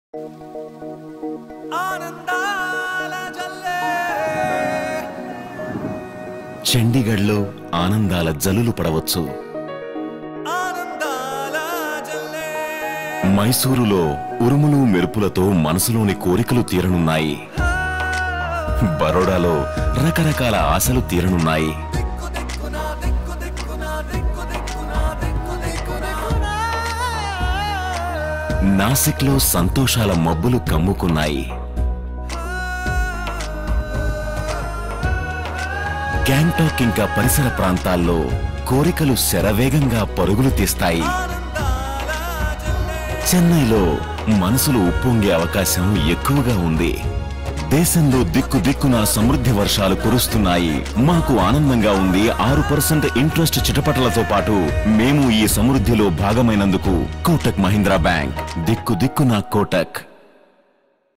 ఆనందాల జల్లే చండీగఢ్లో ఆనందాల జల్లులు పడవచ్చు ఆనందాల జల్లే మైసూరులో ఉరుములు మెరుపులతో మనసులోని కోరికలు తీరనున్నాయి బరోడాలో రకరకాల ఆశలు తీరనున్నాయి దిక్కు దిక్కున దిక్కు దిక్కున దిక్కు దిక్కున దిక్కు దిక్కున నాసిక్లో సంతోషాల మబ్బులు కమ్ముకున్నాయి గ్యాంగ్టాక్ ఇంకా పరిసర ప్రాంతాల్లో కోరికలు శరవేగంగా పరుగులు తీస్తాయి ఆనందాల జల్లే చెన్నైలో మనసులు ఉప్పొంగే అవకాశం ఎక్కువగా ఉంది దేశంలో దిక్కు దిక్కున సమృద్ధి వర్షాలు కురుస్తున్నాయి మాకు ఆనందంగా ఉంది ఆరు పర్సెంట్ ఇంట్రెస్ట్ చిటపటలతో పాటు మేము ఈ సమృద్ధిలో భాగమైనందుకు కోటక్ మహీంద్రా బ్యాంక్ దిక్కు దిక్కున కోటక్